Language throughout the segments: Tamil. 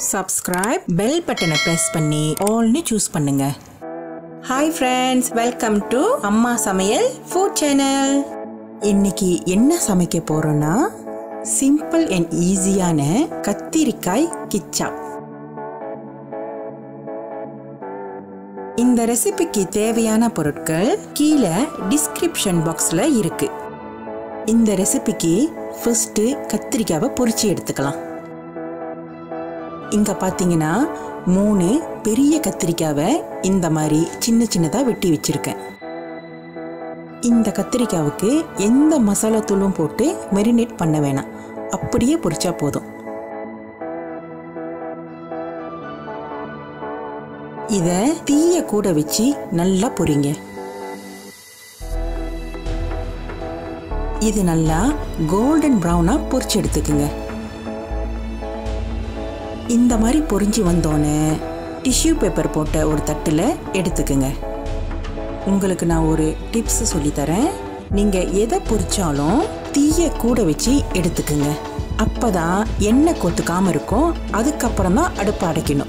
சப்ஸ்கிரைப் பெல் பட்டனை ப்ரெஸ் பண்ணி ஆல்னு சூஸ் பண்ணுங்க hi friends welcome to Amma Samayal food channel இன்னைக்கு என்ன சமைக்க போறோம்னா சிம்பிள் அண்ட் ஈஸியான கத்திரிக்காய் கிச்சா இந்த ரெசிபிக்கு தேவையான பொருட்கள் கீழே டிஸ்கிரிப்ஷன் பாக்ஸில் இருக்கு இந்த ரெசிபிக்கு ஃபர்ஸ்ட் கத்திரிக்காவை பொரிச்சு எடுத்துக்கலாம் இங்க பாத்தீங்கன்னா மூணு பெரிய கத்திரிக்காவை இந்த மாதிரி சின்ன சின்னதா வெட்டி வச்சிருக்கேன் இந்த கத்திரிக்காவுக்கு எந்த மசாலா தூளும் போட்டு மெரினேட் பண்ண வேணாம் அப்படியே பொரிச்சா போதும் இத தீய கூட வச்சு நல்லா பொரிங்க இது நல்லா கோல்டன் ப்ரௌனா பொரிச்சு எடுத்துக்குங்க இந்த மாதிரி பொரிஞ்சு வந்தோன்னே டிஷ்யூ பேப்பர் போட்ட ஒரு தட்டில் எடுத்துக்குங்க உங்களுக்கு நான் ஒரு டிப்ஸ் சொல்லித்தரேன் நீங்கள் எதை பொரிச்சாலும் தீய கூட வச்சு எடுத்துக்குங்க அப்பதான் எண்ணெய் கொத்துக்காம இருக்கும் அதுக்கப்புறம் தான் அடுப்பு அடைக்கணும்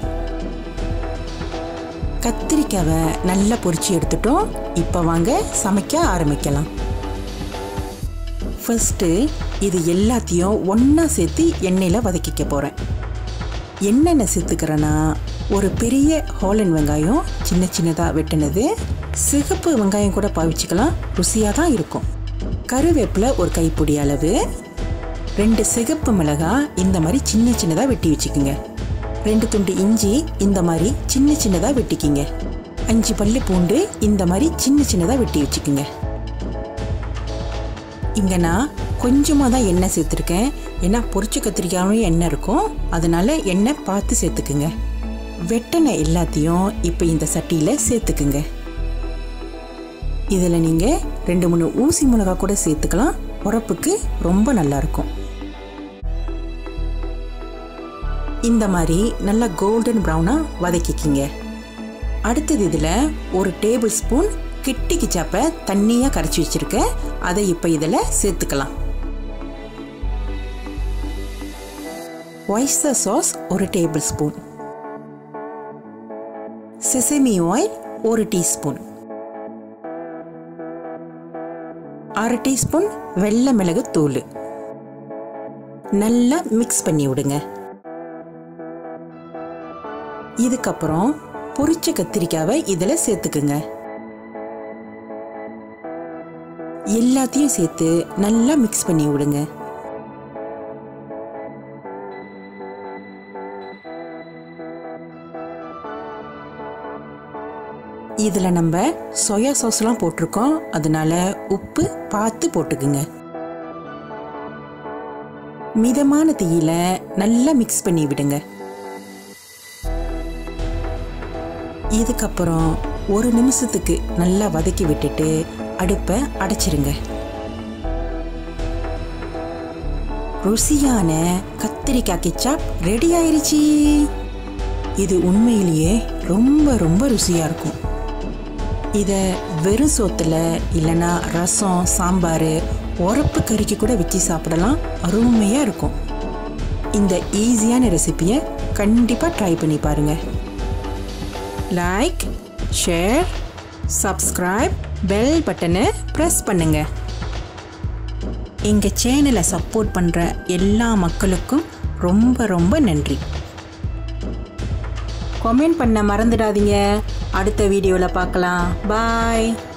கத்திரிக்காவை நல்லா பொரிச்சு எடுத்துட்டோம் இப்போ வாங்க சமைக்க ஆரம்பிக்கலாம் ஃபர்ஸ்ட்டு இது எல்லாத்தையும் ஒன்றா சேர்த்து எண்ணெயில் வதக்கிக்க போகிறேன் என்னென்ன சேர்த்துக்கிறேன்னா ஒரு பெரிய ஹாலன் வெங்காயம் சின்ன சின்னதாக வெட்டினது சிகப்பு வெங்காயம் கூட பாவிச்சுக்கலாம் ருசியாக தான் இருக்கும் கருவேப்பிலை ஒரு கைப்பிடி அளவு ரெண்டு சிகப்பு மிளகாய் இந்த மாதிரி சின்ன சின்னதாக வெட்டி வச்சுக்கோங்க ரெண்டு துண்டு இஞ்சி இந்த மாதிரி சின்ன சின்னதாக வெட்டிக்கிங்க அஞ்சு பல்லு பூண்டு இந்த மாதிரி சின்ன சின்னதாக வெட்டி வச்சுக்கோங்க இங்கே நான் கொஞ்சமாக தான் எண்ணெய் சேர்த்துருக்கேன் ஏன்னா பொரிச்ச கத்திரிக்காயும் எண்ணெய் இருக்கும் அதனால எண்ணெய் பார்த்து சேர்த்துக்குங்க வெட்டின எல்லாத்தையும் இப்போ இந்த சட்டியில் சேர்த்துக்குங்க இதில் நீங்கள் ரெண்டு மூணு ஊசி மிளகா கூட சேர்த்துக்கலாம் உரப்புக்கு ரொம்ப நல்லா இருக்கும் இந்த மாதிரி நல்லா கோல்டன் ப்ரௌனாக வதக்கிக்கிங்க அடுத்தது இதில் ஒரு டேபிள் ஸ்பூன் கிட்டி கிச்சாப்பை தண்ணியாக கரைச்சி வச்சுருக்கேன் அதை இப்போ இதில் சேர்த்துக்கலாம் ஒய்ஸ்டர் சாஸ் ஒரு டேபிள் ஸ்பூன் செசமி ஆயில் ஒரு டீஸ்பூன் அரை டீஸ்பூன் வெள்ளை மிளகு தூள் நல்லா மிக்ஸ் பண்ணி விடுங்க இதுக்கப்புறம் பொரிச்ச கத்திரிக்காவை இதில் சேர்த்துக்குங்க எல்லாத்தையும் சேர்த்து நல்லா மிக்ஸ் பண்ணி விடுங்க இதில் நம்ம சோயா சாஸ்லாம் போட்டிருக்கோம் அதனால உப்பு பார்த்து போட்டுக்குங்க மிதமான தீயில நல்லா மிக்ஸ் பண்ணி விடுங்க இதுக்கப்புறம் ஒரு நிமிஷத்துக்கு நல்லா வதக்கி விட்டுட்டு அடுப்பை அடைச்சிருங்க ருசியான கத்திரிக்காய் கிச்சாப் ரெடி ஆயிருச்சு இது உண்மையிலேயே ரொம்ப ரொம்ப ருசியா இருக்கும் இதை வெறும் சோத்துல இல்லைன்னா ரசம் சாம்பார் உரப்பு கறிக்கு கூட வச்சு சாப்பிடலாம் அருமையாக இருக்கும் இந்த ஈஸியான ரெசிபியை கண்டிப்பாக ட்ரை பண்ணி பாருங்க லைக் ஷேர் சப்ஸ்கிரைப் பெல் பட்டனை ப்ரெஸ் பண்ணுங்க எங்கள் சேனலை சப்போர்ட் பண்ணுற எல்லா மக்களுக்கும் ரொம்ப ரொம்ப நன்றி கமெண்ட் பண்ண மறந்துடாதீங்க அடுத்த வீடியோவில் பார்க்கலாம் பாய்